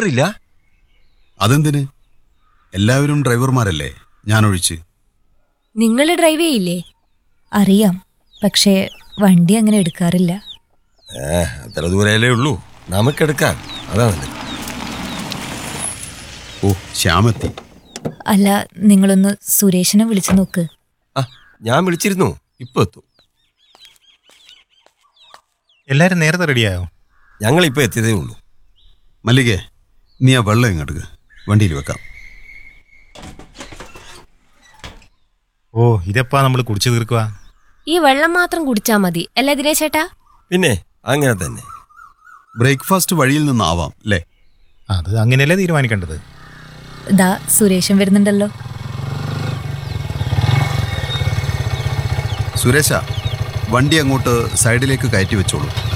driver ഇല്ല അതെന്തിന് എല്ലാവരും ഡ്രൈവർമാരല്ലേ ഞാനൊഴിച്ച് നിങ്ങൾ ഡ്രൈവ് ചെയ്യില്ലേ അറിയാം പക്ഷേ വണ്ടി അങ്ങനെ എടുക്കാറില്ല ഏ അത്ര ദൂരല്ലേ ഉള്ളൂ നമുക്കെടുക്കാം അതാ നല്ലത് ഓ ശ്യാമെത്തി അല്ല നിങ്ങളൊന്ന് സുരേഷിനെ വിളിച്ചു നോക്ക് ആ ഞാൻ വിളിച്ചിരുന്നു ഇപ്പൊ എത്തും എല്ലാരും നേരത്തെ റെഡിയായോ ഞങ്ങൾ ഇപ്പൊ എത്തിയതേ ഉള്ളൂ മല്ലികേ നീ ആ വെള്ളം ഇങ്ങോട്ട് വണ്ടിയിൽ വെക്കാം ഓ ഇതെപ്പാ നമ്മൾ കുടിച്ചു തീർക്കുക ഈ വെള്ളം മാത്രം കുടിച്ചാ മതി അല്ലേ ദിനേശേട്ടാ പിന്നെ അങ്ങനെ തന്നെ ബ്രേക്ക്ഫാസ്റ്റ് വഴിയിൽ നിന്നാവാം അല്ലേ അത് അങ്ങനെയല്ലേ തീരുമാനിക്കേണ്ടത് ദാ സുരേഷൻ വരുന്നുണ്ടല്ലോ സുരേശ വണ്ടി അങ്ങോട്ട് സൈഡിലേക്ക് കയറ്റി വെച്ചോളൂ